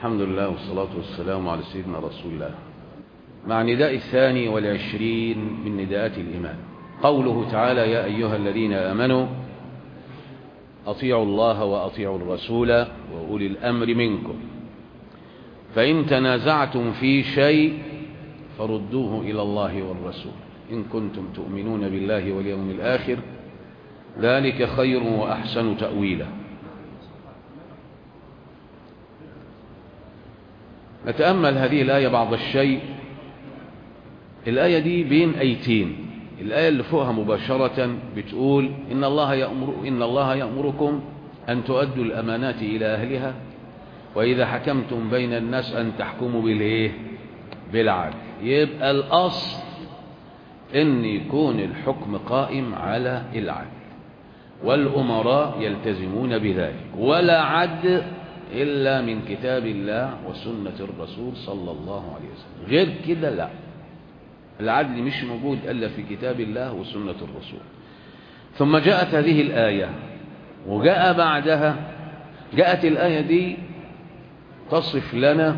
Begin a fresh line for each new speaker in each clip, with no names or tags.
الحمد لله والصلاة والسلام على سيدنا رسول الله مع نداء الثاني والعشرين من نداءات الإيمان قوله تعالى يا أيها الذين آمنوا أطيعوا الله وأطيعوا الرسول وأولي الأمر منكم فإن تنازعتم في شيء فردوه إلى الله والرسول إن كنتم تؤمنون بالله واليوم الآخر ذلك خير وأحسن تأويلا نتأمل هذه الآية بعض الشيء الآية دي بين أيتين الآية اللي فوقها مباشرة بتقول إن الله يأمر إن الله يأمركم أن تؤدوا الأمانات إلى أهلها وإذا حكمتم بين الناس أن تحكموا بالإيه بالعدل يبقى الأصل إن يكون الحكم قائم على العدل والأمراء يلتزمون بذلك ولا عدل إلا من كتاب الله وسنة الرسول صلى الله عليه وسلم غير كده لا العدل مش موجود إلا في كتاب الله وسنة الرسول ثم جاءت هذه الآية وجاء بعدها جاءت الآية دي تصف لنا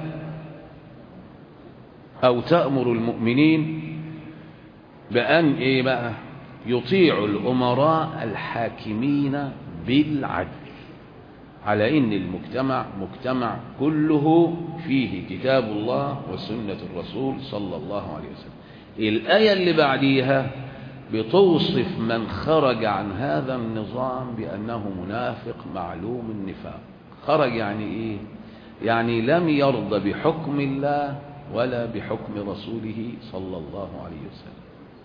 أو تأمر المؤمنين بأن إيه بقى يطيعوا الأمراء الحاكمين بالعدل على إن المجتمع مجتمع كله فيه كتاب الله وسنة الرسول صلى الله عليه وسلم الآية اللي بعديها بتوصف من خرج عن هذا النظام بأنه منافق معلوم النفاق خرج يعني إيه يعني لم يرضى بحكم الله ولا بحكم رسوله صلى الله عليه وسلم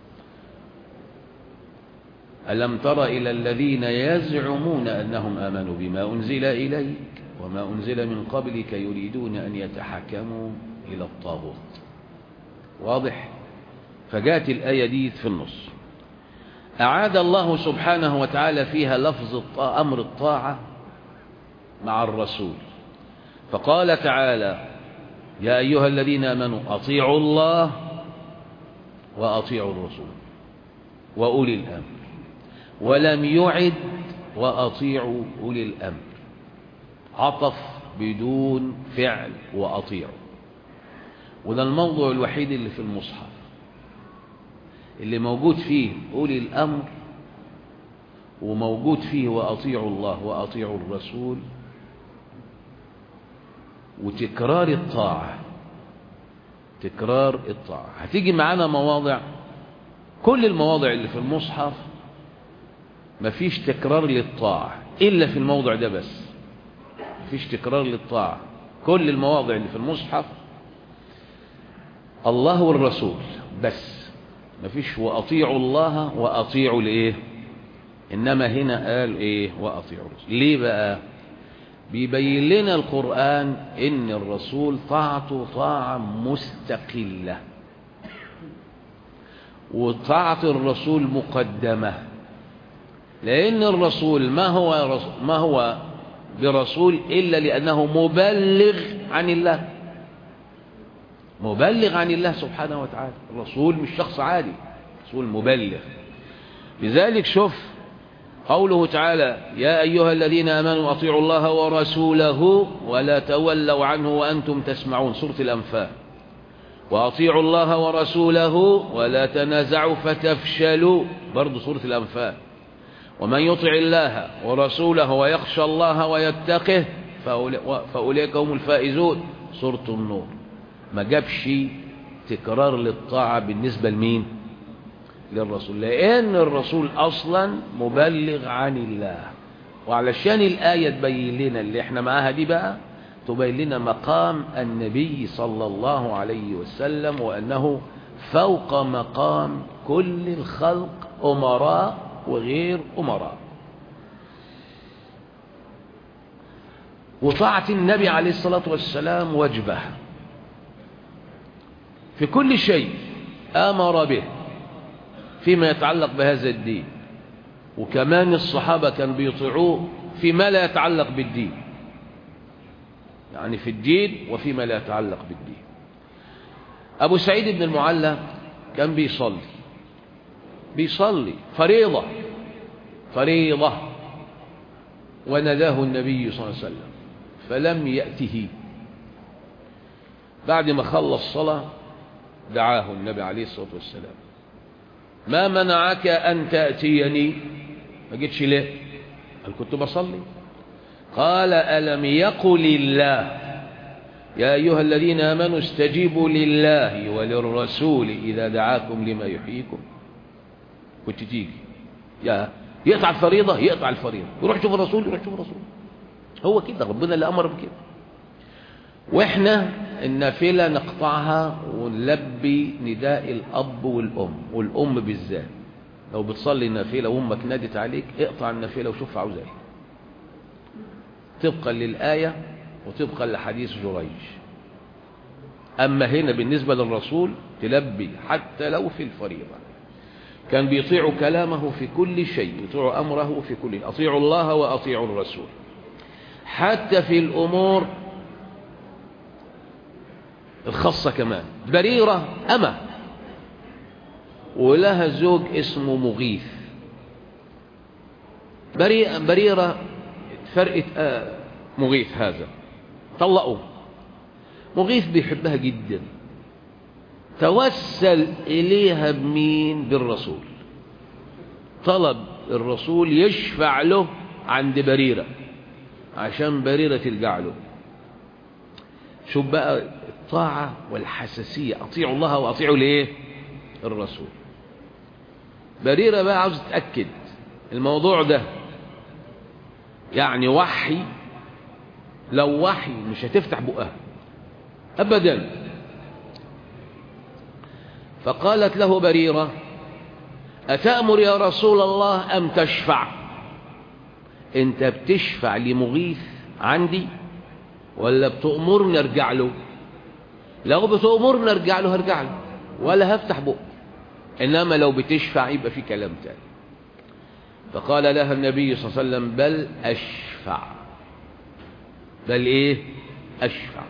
ألم تر إلى الذين يزعمون أنهم آمنوا بما أنزل إليك وما أنزل من قبلك يريدون أن يتحكموا إلى الطاغوت واضح فجاءت الآية دي في النص أعاد الله سبحانه وتعالى فيها لفظ أمر الطاعة مع الرسول فقال تعالى يا أيها الذين آمنوا أطيعوا الله وأطيعوا الرسول وأولي الأمر ولم يعد وأطيعوا أولي الأمر عطف بدون فعل وأطيعوا وده الموضوع الوحيد اللي في المصحف اللي موجود فيه أولي الأمر وموجود فيه وأطيعوا الله وأطيعوا الرسول وتكرار الطاعة تكرار الطاعة هتيجي معانا مواضع كل المواضع اللي في المصحف مفيش تكرار للطاعة إلا في الموضع ده بس مفيش تكرار للطاعة كل المواضع اللي في المصحف الله والرسول بس مفيش وأطيعوا الله وأطيعوا لإيه إنما هنا قال إيه وأطيعوا الرسول ليه بقى بيبين لنا القرآن إن الرسول طاعته طاعة مستقلة وطاعة الرسول مقدمة لأن الرسول ما هو رسول ما هو برسول إلا لأنه مبلغ عن الله مبلغ عن الله سبحانه وتعالى الرسول مش شخص عادي رسول مبلغ لذلك شوف قوله تعالى يا أيها الذين آمنوا أطيعوا الله ورسوله ولا تولوا عنه وأنتم تسمعون سورة الأنفال وأطيعوا الله ورسوله ولا تنازعوا فتفشلوا برضو سورة الأنفال ومن يطع الله ورسوله ويخشى الله ويتقه فأولئك هم الفائزون سورة النور ما جابش تكرار للطاعة بالنسبة لمين للرسول لأن الرسول أصلا مبلغ عن الله وعلشان الآية تبين لنا اللي احنا معاها دي بقى تبين لنا مقام النبي صلى الله عليه وسلم وأنه فوق مقام كل الخلق أمراء وغير أمراء وطاعة النبي عليه الصلاة والسلام وجبه في كل شيء آمر به فيما يتعلق بهذا الدين وكمان الصحابة كانوا بيطيعوه فيما لا يتعلق بالدين يعني في الدين وفيما لا يتعلق بالدين أبو سعيد بن المعلى كان بيصلي بيصلي فريضة فريضة وناداه النبي صلى الله عليه وسلم فلم يأته بعد ما خلص صلاة دعاه النبي عليه الصلاة والسلام ما منعك أن تأتيني ما جيتش ليه قال كنت بصلي قال ألم يقل الله يا أيها الذين آمنوا استجيبوا لله وللرسول إذا دعاكم لما يحييكم كنت تيجي يا يقطع الفريضة يقطع الفريضة يروح يشوف الرسول يروح يشوف الرسول هو كده ربنا اللي أمر بكده واحنا النافلة نقطعها ونلبي نداء الأب والأم والأم بالذات لو بتصلي النافلة وأمك نادت عليك اقطع النافلة وشوف عاوزة ايه طبقا للآية وطبقا لحديث جريج أما هنا بالنسبة للرسول تلبي حتى لو في الفريضة كان بيطيع كلامه في كل شيء يطيع أمره في كل أطيعوا الله وأطيعوا الرسول حتى في الأمور الخاصة كمان بريرة أما ولها زوج اسمه مغيث بريرة فرقة آه مغيث هذا طلقوا مغيث بيحبها جدا توسل إليها بمين بالرسول طلب الرسول يشفع له عند بريرة عشان بريرة تلقع له شوف بقى الطاعة والحساسية أطيعوا الله وأطيعوا ليه الرسول بريرة بقى عاوز تتأكد الموضوع ده يعني وحي لو وحي مش هتفتح بقها أبدا فقالت له بريرة أتأمر يا رسول الله أم تشفع انت بتشفع لمغيث عندي ولا بتأمرني ارجع له لو بتأمرني ارجع له هرجع له ولا هفتح بقى إنما لو بتشفع يبقى في كلام تاني فقال لها النبي صلى الله عليه وسلم بل أشفع بل إيه أشفع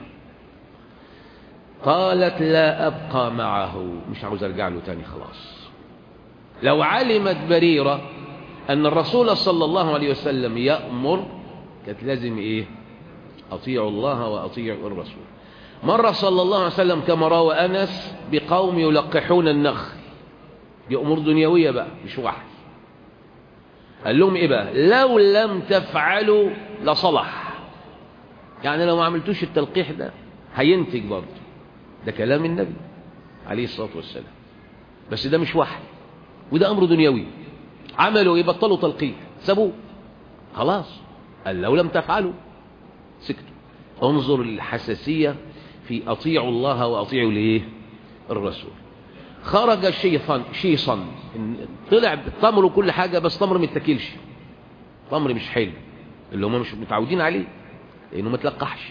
قالت لا أبقى معه مش عاوز أرجع له تاني خلاص لو علمت بريرة أن الرسول صلى الله عليه وسلم يأمر كانت لازم إيه أطيعوا الله وأطيعوا الرسول مر صلى الله عليه وسلم كما روى أنس بقوم يلقحون النخل دي أمور دنيوية بقى مش وحي قال لهم إيه بقى لو لم تفعلوا لصلح يعني لو ما عملتوش التلقيح ده هينتج برضه ده كلام النبي عليه الصلاة والسلام بس ده مش وحي وده أمر دنيوي عملوا يبطلوا تلقيح سابوه خلاص قال لو لم تفعلوا سكتوا انظر الحساسية في أطيعوا الله وأطيعوا ليه الرسول خرج الشيطان شيصا طلع بالتمر وكل حاجة بس تمر ما يتاكلش تمر مش حلو اللي هم مش متعودين عليه لأنه ما تلقحش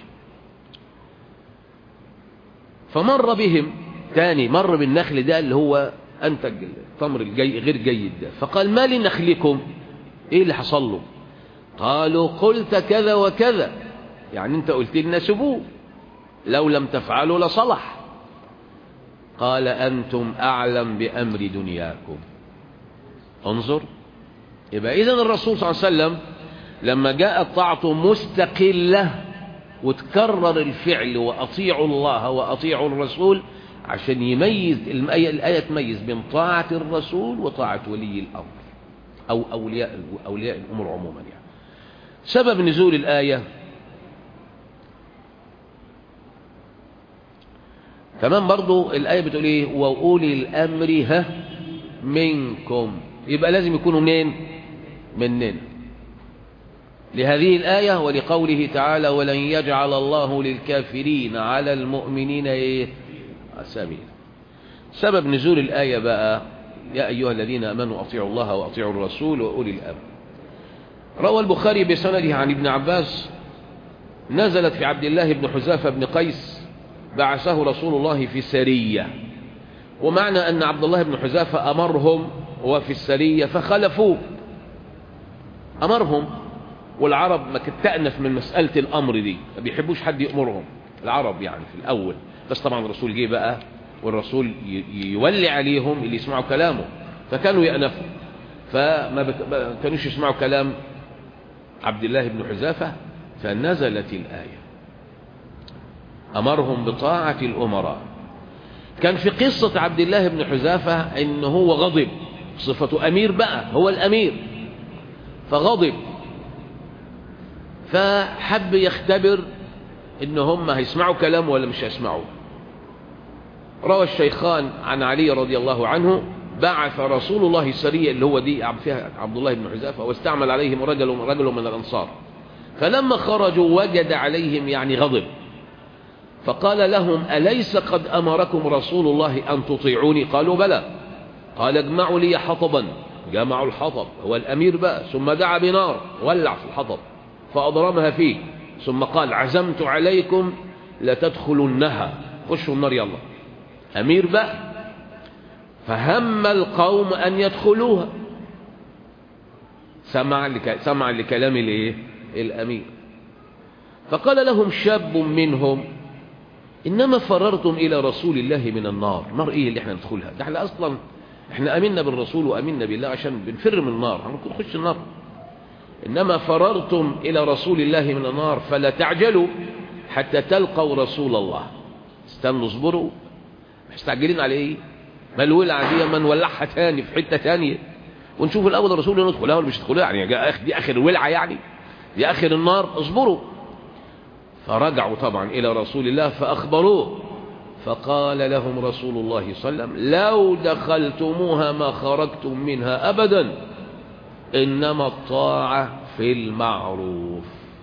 فمر بهم تاني مر بالنخل ده اللي هو أنتج التمر الجي غير جيد ده فقال ما لنخلكم ايه اللي حصل له قالوا قلت كذا وكذا يعني انت قلت لنا سبوه لو لم تفعلوا لصلح قال أنتم أعلم بأمر دنياكم انظر يبقى إذن الرسول صلى الله عليه وسلم لما جاءت طاعته مستقلة وتكرر الفعل وأطيعوا الله وأطيعوا الرسول عشان يميز الآية, الآية تميز بين طاعة الرسول وطاعة ولي الأمر أو أولياء, أولياء الأمور عموما يعني سبب نزول الآية كمان برضو الآية بتقول إيه وأولي الأمر ها منكم يبقى لازم يكونوا منين مننا لهذه الآية ولقوله تعالى ولن يجعل الله للكافرين على المؤمنين إيه سبيلا سبب نزول الآية بقى يا أيها الذين أمنوا أطيعوا الله وأطيعوا الرسول وأولي الأمر روى البخاري بسنده عن ابن عباس نزلت في عبد الله بن حذافة بن قيس بعثه رسول الله في سرية ومعنى أن عبد الله بن حذافة أمرهم وفي السرية فخلفوه أمرهم والعرب ما كانت تأنف من مسألة الأمر دي ما بيحبوش حد يأمرهم العرب يعني في الأول بس طبعا الرسول جه بقى والرسول يولي عليهم اللي يسمعوا كلامه فكانوا يأنفوا فما كانوش يسمعوا كلام عبد الله بن حذافة فنزلت الآية أمرهم بطاعة الأمراء كان في قصة عبد الله بن حذافة إن هو غضب صفته أمير بقى هو الأمير فغضب فحب يختبر إن هم هيسمعوا كلامه ولا مش هيسمعوا روى الشيخان عن علي رضي الله عنه بعث رسول الله السرية اللي هو دي فيها عبد الله بن حذافة واستعمل عليهم رجل رجل من الأنصار فلما خرجوا وجد عليهم يعني غضب فقال لهم أليس قد أمركم رسول الله أن تطيعوني قالوا بلى قال اجمعوا لي حطبا جمعوا الحطب هو الأمير بقى ثم دعا بنار ولع في الحطب فأضرمها فيه ثم قال عزمت عليكم لتدخلنها خشوا النار يلا أمير بقى فهم القوم أن يدخلوها سمع, لك سمع لكلام الايه الأمير فقال لهم شاب منهم إنما فررتم إلى رسول الله من النار نار إيه اللي احنا ندخلها ده احنا أصلا احنا أمنا بالرسول وأمنا بالله عشان بنفر من النار هنكون نخش النار إنما فررتم إلى رسول الله من النار فلا تعجلوا حتى تلقوا رسول الله استنوا اصبروا مستعجلين على ايه ما الولعة دي ما نولعها تاني في حتة تانية ونشوف الأول الرسول ندخلها ولا مش ندخلها يعني دي آخر الولعة يعني دي آخر النار اصبروا فرجعوا طبعا إلى رسول الله فأخبروه فقال لهم رسول الله صلى الله عليه وسلم لو دخلتموها ما خرجتم منها أبدا إنما الطاعة في المعروف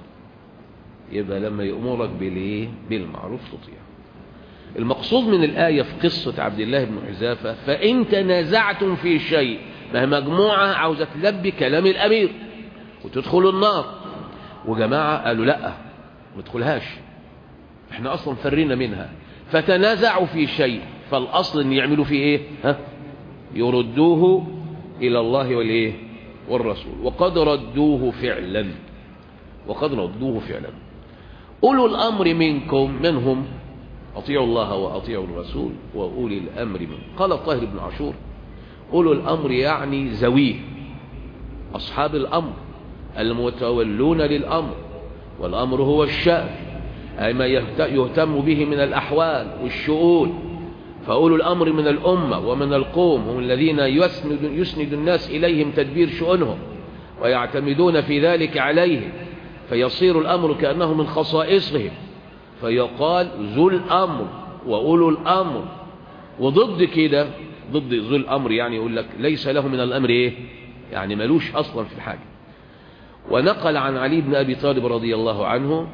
يبقى لما يأمرك بالإيه بالمعروف تطيع المقصود من الآية في قصة عبد الله بن حذافة فإن تنازعتم في شيء ما هي مجموعة عاوزة تلبي كلام الأمير وتدخلوا النار وجماعة قالوا لا ما تدخلهاش احنا أصلا فرينا منها فتنازعوا في شيء فالأصل ان يعملوا فيه ايه ها يردوه إلى الله والإيه والرسول وقد ردوه فعلا وقد ردوه فعلا أولو الأمر منكم منهم أطيعوا الله وأطيعوا الرسول وأولي الأمر منكم قال الطاهر بن عاشور أولو الأمر يعني زويه أصحاب الأمر المتولون للأمر والأمر هو الشأن أي ما يهتم به من الأحوال والشؤون فأولو الأمر من الأمة ومن القوم هم الذين يسند, يسند الناس إليهم تدبير شؤونهم ويعتمدون في ذلك عليهم فيصير الأمر كأنه من خصائصهم فيقال ذو الأمر وأولو الأمر وضد كده ضد ذو الأمر يعني يقول لك ليس له من الأمر إيه يعني ملوش أصلا في الحاجة ونقل عن علي بن أبي طالب رضي الله عنه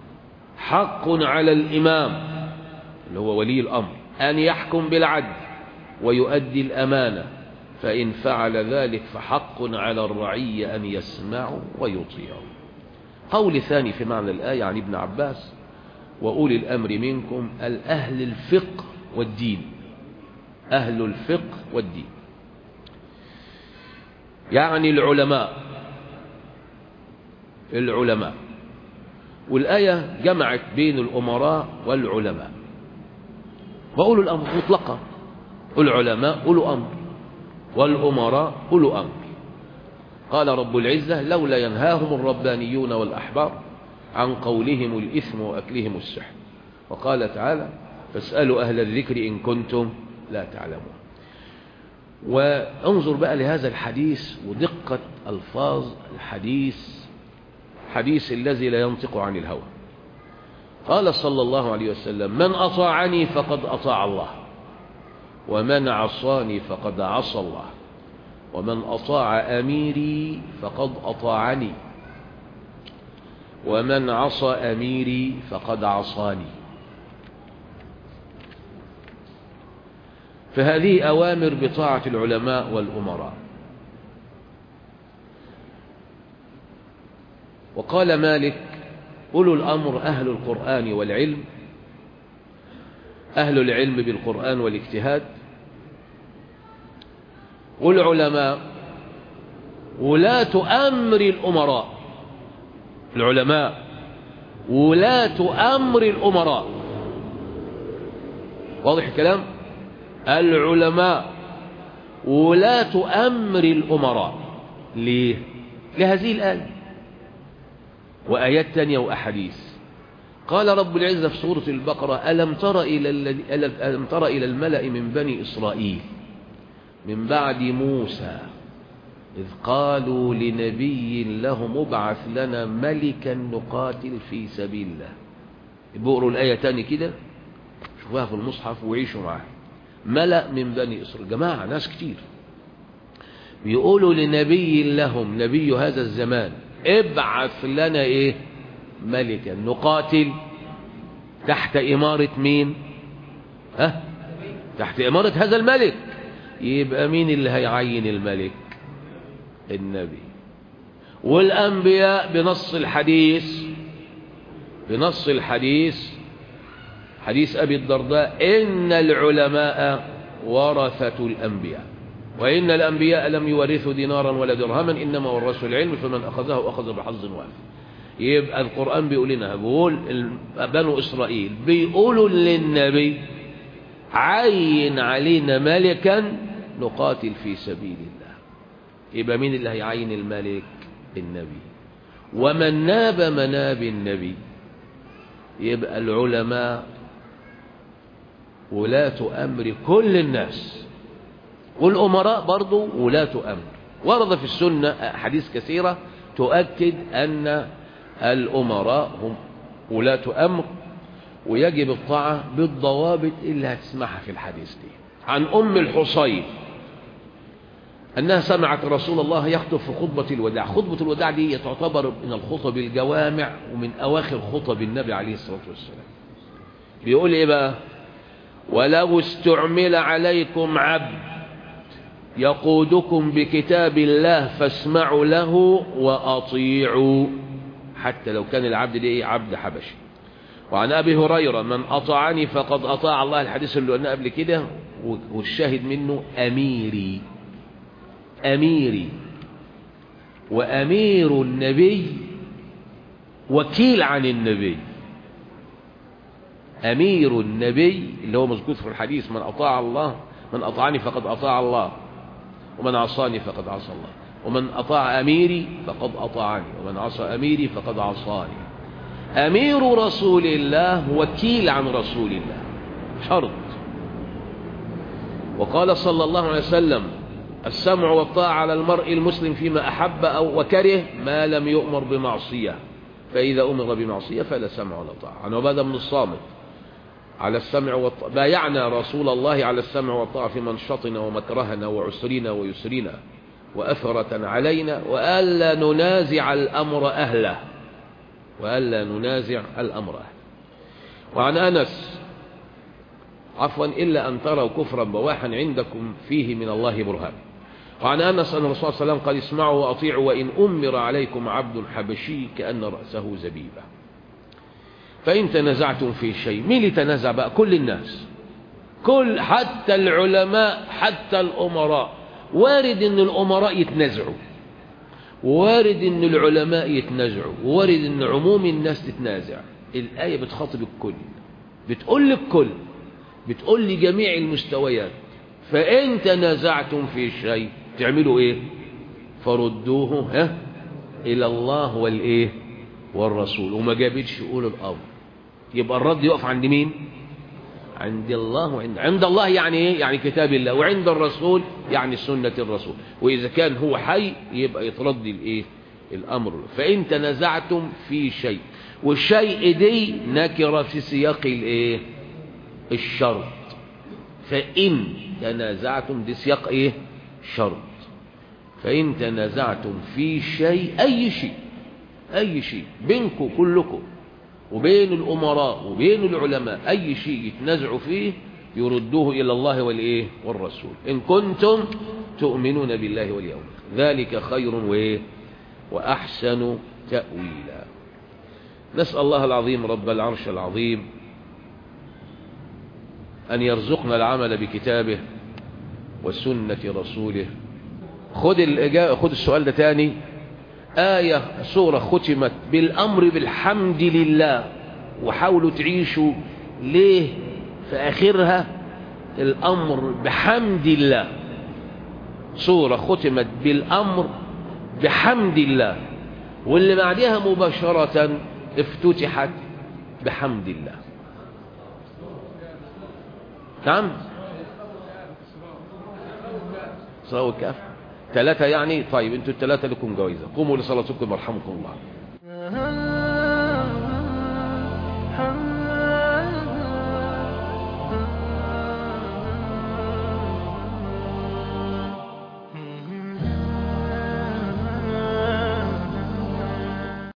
حق على الإمام اللي هو ولي الأمر أن يحكم بالعدل ويؤدي الأمانة فإن فعل ذلك فحق على الرعية أن يسمعوا ويطيعوا قول ثاني في معنى الآية عن ابن عباس وأولي الأمر منكم الأهل الفقه والدين أهل الفقه والدين يعني العلماء العلماء والآية جمعت بين الأمراء والعلماء وأولو الأمر مطلقة العلماء أولو أمر والأمراء أولو أمر قال رب العزة لولا ينهاهم الربانيون والأحبار عن قولهم الإثم وأكلهم السحر وقال تعالى فاسألوا أهل الذكر إن كنتم لا تعلمون وانظر بقى لهذا الحديث ودقة ألفاظ الحديث حديث الذي لا ينطق عن الهوى قال صلى الله عليه وسلم من أطاعني فقد أطاع الله ومن عصاني فقد عصى الله ومن أطاع أميري فقد أطاعني ومن عصى أميري فقد عصاني فهذه أوامر بطاعة العلماء والأمراء وقال مالك أولو الأمر أهل القرآن والعلم أهل العلم بالقرآن والاجتهاد والعلماء ولاة أمر الأمراء العلماء ولاة أمر الأمراء واضح الكلام العلماء ولاة أمر الأمراء ليه لهذه الآية وآيات تانية وأحاديث قال رب العزة في سورة البقرة ألم تر إلى, الذي ألم تر إلى الملأ من بني إسرائيل من بعد موسى إذ قالوا لنبي لهم ابعث لنا ملكا نقاتل في سبيل الله بقروا الآية تاني كده شوفوها في المصحف وعيشوا معاها ملأ من بني إسرائيل جماعة ناس كتير بيقولوا لنبي لهم نبي هذا الزمان ابعث لنا ايه ملكا نقاتل تحت إمارة مين ها تحت إمارة هذا الملك يبقى مين اللي هيعين الملك النبي والأنبياء بنص الحديث بنص الحديث حديث أبي الدرداء إن العلماء ورثة الأنبياء وإن الأنبياء لم يورثوا دينارا ولا درهما إنما ورثوا العلم فمن أخذه أخذ بحظ وافر يبقى القرآن بيقول لنا بيقول بنو إسرائيل بيقولوا للنبي عين علينا ملكا نقاتل في سبيل الله يبقى مين اللي هيعين الملك النبي ومن ناب مناب النبي يبقى العلماء ولاة أمر كل الناس والأمراء برضو ولاة أمر ورد في السنة حديث كثيرة تؤكد أن الأمراء هم ولاة أمر ويجب الطاعة بالضوابط اللي هتسمعها في الحديث دي عن أم الحصين أنها سمعت رسول الله يخطب في خطبة الوداع خطبة الوداع دي تعتبر من الخطب الجوامع ومن أواخر خطب النبي عليه الصلاة والسلام بيقول إيه بقى ولو استعمل عليكم عبد يقودكم بكتاب الله فاسمعوا له وأطيعوا حتى لو كان العبد ده إيه عبد حبشي وعن أبي هريرة من أطاعني فقد أطاع الله الحديث اللي قلنا قبل كده والشاهد منه أميري أميري وأمير النبي وكيل عن النبي أمير النبي اللي هو مذكور في الحديث من أطاع الله من أطاعني فقد أطاع الله ومن عصاني فقد عصى الله ومن أطاع أميري فقد أطاعني ومن عصى أميري فقد عصاني أمير رسول الله وكيل عن رسول الله شرط وقال صلى الله عليه وسلم السمع والطاعة على المرء المسلم فيما أحب أو وكره ما لم يؤمر بمعصية فإذا أمر بمعصية فلا سمع ولا طاعة عن عبادة من الصامت على السمع والطاعة بايعنا رسول الله على السمع والطاعة في منشطنا ومكرهنا وعسرنا ويسرنا وأثرة علينا وألا ننازع الأمر أهله وألا ننازع الأمر أهله وعن أنس عفوا إلا أن تروا كفرا بواحا عندكم فيه من الله برهان وعن أنس أن الرسول صلى الله عليه وسلم قال اسمعوا وأطيعوا وإن أمر عليكم عبد حبشي كأن رأسه زبيبة فإن تنازعتم في شيء مين اللي تنازع بقى كل الناس كل حتى العلماء حتى الأمراء وارد ان الأمراء يتنازعوا وارد ان العلماء يتنازعوا وارد ان عموم الناس تتنازع الآية بتخاطب الكل بتقول للكل بتقول لجميع المستويات فإن تنازعتم في شيء تعملوا ايه فردوه ها إلى الله والإيه والرسول وما جابتش أولو الأمر يبقى الرد يقف عند مين عند الله وعند عند الله يعني ايه يعني كتاب الله وعند الرسول يعني سنة الرسول وإذا كان هو حي يبقى يترد الايه الأمر فإن تنازعتم في شيء والشيء دي نكرة في سياق الايه الشرط فإن تنازعتم دي سياق ايه شرط فإن تنازعتم في شيء أي شيء أي شيء بينكم كلكم وبين الأمراء وبين العلماء أي شيء يتنازعوا فيه يردوه إلى الله والإيه والرسول إن كنتم تؤمنون بالله واليوم ذلك خير وإيه وأحسن تأويلا نسأل الله العظيم رب العرش العظيم أن يرزقنا العمل بكتابه وسنة رسوله خد الإجابة خد السؤال ده تاني آية سورة ختمت بالأمر بالحمد لله وحاولوا تعيشوا ليه في آخرها الأمر بحمد الله سورة ختمت بالأمر بحمد الله واللي بعدها مباشرة افتتحت بحمد الله نعم صلاة والكهف ثلاثة يعني طيب انتوا الثلاثة لكم جوائزة قوموا لصلاتكم يرحمكم الله